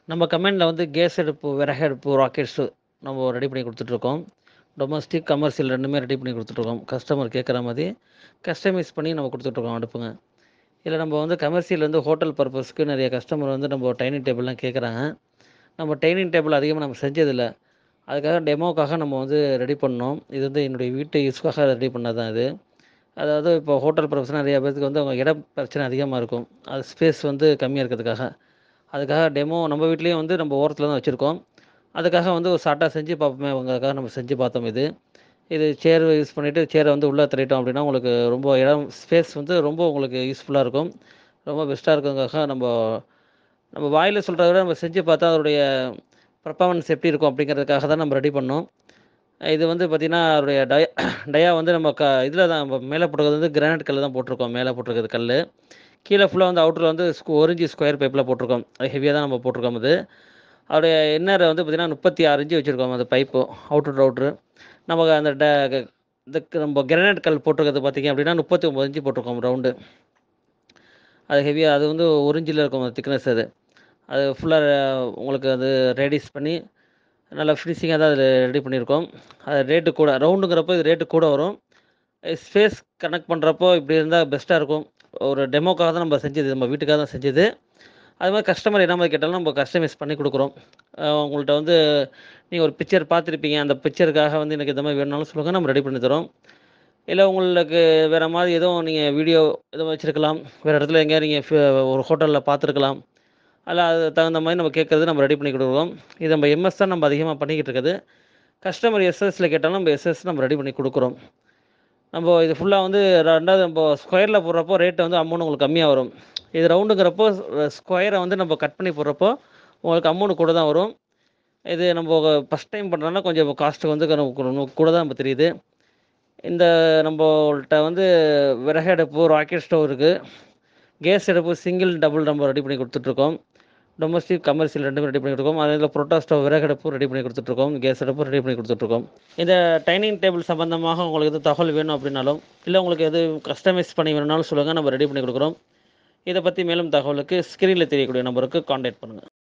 நம்ம கம்பெனியில் வந்து கேஸ் அடுப்பு விறகு அடுப்பு ராக்கெட்ஸு நம்ம ரெடி பண்ணி கொடுத்துட்ருக்கோம் டொமஸ்டிக் கமர்ஷியல் ரெண்டுமே ரெடி பண்ணி கொடுத்துட்ருக்கோம் கஸ்டமர் கேட்குற மாதிரி கஸ்டமைஸ் பண்ணி நம்ம கொடுத்துட்ருக்கோம் அடுப்புங்க இதில் நம்ம வந்து கமர்ஷியல் வந்து ஹோட்டல் பர்பஸ்க்கு நிறைய கஸ்டமர் வந்து நம்ம டைனிங் டேபிள்லாம் கேட்குறாங்க நம்ம டைனிங் டேபிள் அதிகமாக நம்ம செஞ்சதில்லை அதுக்காக டெமோக்காக நம்ம வந்து ரெடி பண்ணோம் இது வந்து என்னுடைய வீட்டு யூஸ்க்காக ரெடி பண்ணது தான் இது அதாவது இப்போ ஹோட்டல் பர்பஸ் நிறைய பேருக்கு வந்து அவங்க இட பிரச்சனை அதிகமாக இருக்கும் அது ஸ்பேஸ் வந்து கம்மியாக இருக்கிறதுக்காக அதுக்காக டெமோ நம்ம வீட்லேயும் வந்து நம்ம ஓரத்தில் தான் வச்சுருக்கோம் அதுக்காக வந்து ஒரு ஷார்ட்டாக செஞ்சு பார்ப்போமே அவங்களுக்காக நம்ம செஞ்சு பார்த்தோம் இது இது சேர் யூஸ் பண்ணிவிட்டு சேரை வந்து உள்ளே தள்ளிட்டோம் அப்படின்னா உங்களுக்கு ரொம்ப இடம் ஸ்பேஸ் வந்து ரொம்ப உங்களுக்கு யூஸ்ஃபுல்லாக இருக்கும் ரொம்ப பெஸ்ட்டாக இருக்குங்காக நம்ம நம்ம வாயில் சொல்கிறத விட நம்ம செஞ்சு பார்த்தா அதோடைய பர்ஃபார்மன்ஸ் எப்படி இருக்கும் அப்படிங்கிறதுக்காக தான் நம்ம ரெடி பண்ணோம் இது வந்து பார்த்திங்கன்னா அதோடைய டய டயா வந்து நம்ம க இதில் தான் நம்ம மேலே போட்டிருக்கிறது வந்து கிரானைட் கல் தான் போட்டிருக்கோம் மேலே போட்டிருக்கிறது கல் கீழே ஃபுல்லாக வந்து அவுட்டரில் வந்து ஸ்கூ ஒரு இன்ச்சு ஸ்கொயர் பைப்பில் போட்டிருக்கோம் அது ஹெவியாக தான் நம்ம போட்டிருக்கோம் அது அதோடைய இன்னர் வந்து பார்த்திங்கன்னா முப்பத்தி ஆறு இன்ச்சு வச்சுருக்கோம் அந்த பைப்பு அவுட்ரு அவுட்ரு நமக்கு அந்த ட இந்த நம்ம கிரானைட் கல் போட்டிருக்கிறது பார்த்திங்க அப்படின்னா முப்பத்தி ஒம்பது இன்ச்சு போட்டிருக்கோம் ரவுண்டு அது ஹெவியாக அது வந்து ஒரு இன்ச்சில் இருக்கும் திக்னஸ் அது அது ஃபுல்லாக உங்களுக்கு அது ரேடிஸ் பண்ணி நல்லா ஃபினிஷிங்காக தான் அதில் ரெடி பண்ணியிருக்கோம் அது ரேட்டு கூட ரவுண்டுங்கிறப்போ இது ரேட்டு கூட வரும் ஸ்பேஸ் கனெக்ட் பண்ணுறப்போ இப்படி இருந்தால் பெஸ்ட்டாக இருக்கும் ஒரு டெமோக்காக தான் நம்ம செஞ்சது நம்ம வீட்டுக்காக தான் செஞ்சது அது மாதிரி கஸ்டமர் என்ன மாதிரி கேட்டாலும் நம்ம கஸ்டமைஸ் பண்ணி கொடுக்குறோம் உங்கள்கிட்ட வந்து நீங்கள் ஒரு பிக்சர் பார்த்துருப்பீங்க அந்த பிக்சருக்காக வந்து எனக்கு இந்த மாதிரி வேணுனாலும் சொல்லுங்கள் நம்ம ரெடி பண்ணி தரோம் இல்லை உங்களுக்கு வேறு மாதிரி எதுவும் நீங்கள் வீடியோ எதுவும் வச்சுருக்கலாம் வேறு இடத்துல எங்கேயா நீங்கள் ஒரு ஹோட்டலில் பார்த்துருக்கலாம் அதில் அது தகுந்த மாதிரி நம்ம கேட்குறது நம்ம ரெடி பண்ணி கொடுக்குறோம் இது நம்ம எம்எஸ் தான் நம்ம அதிகமாக பண்ணிக்கிட்டு இருக்குது கஸ்டமர் எஸ்எஸ்சில் கேட்டாலும் நம்ம எஸ்எஸ் நம்ம ரெடி பண்ணி கொடுக்குறோம் நம்ம இது ஃபுல்லாக வந்து ரெண்டாவது நம்ம ஸ்கொயரில் போடுறப்போ ரேட்டு வந்து அமௌண்ட் உங்களுக்கு கம்மியாக வரும் இது ரவுண்டுங்கிறப்போ ஸ்கொயரை வந்து நம்ம கட் பண்ணி போடுறப்போ உங்களுக்கு அமௌண்ட் கூட தான் வரும் இது நம்ம ஃபஸ்ட் டைம் பண்ணுறோன்னா கொஞ்சம் காஸ்ட்டு வந்து கூட தான் நம்ம தெரியுது இந்த நம்மள்கிட்ட வந்து விறகு அடுப்பு ராக்கெட் ஸ்டவ் இருக்குது கேஸ் அடுப்பு சிங்கிள் டபுள் நம்ம ரெடி பண்ணி கொடுத்துட்ருக்கோம் டொமஸ்டிக் கமர்ஷியல் ரெண்டுமே ரெடி பண்ணி கொடுத்துருக்கோம் அதில் புரோட்டா ஸ்டவ் விறகு அடுப்பு ரெடி பண்ணி கொடுத்துட்ருக்கோம் கேஸ் அடுப்பு ரெடி பண்ணி கொடுத்துட்ருக்கோம் இந்த டைனிங் டேபிள் சம்மந்தமாக உங்களுக்கு எது தகவல் வேணும் அப்படின்னாலும் இல்லை உங்களுக்கு எது கஸ்டமைஸ் பண்ணி வேணும்னாலும் சொல்லுங்கள் நம்ம ரெடி பண்ணி கொடுக்குறோம் இதை பற்றி மேலும் தகவலுக்கு ஸ்க்ரீனில் தெரியக்கூடிய நம்பருக்கு காண்டாக்ட் பண்ணுங்கள்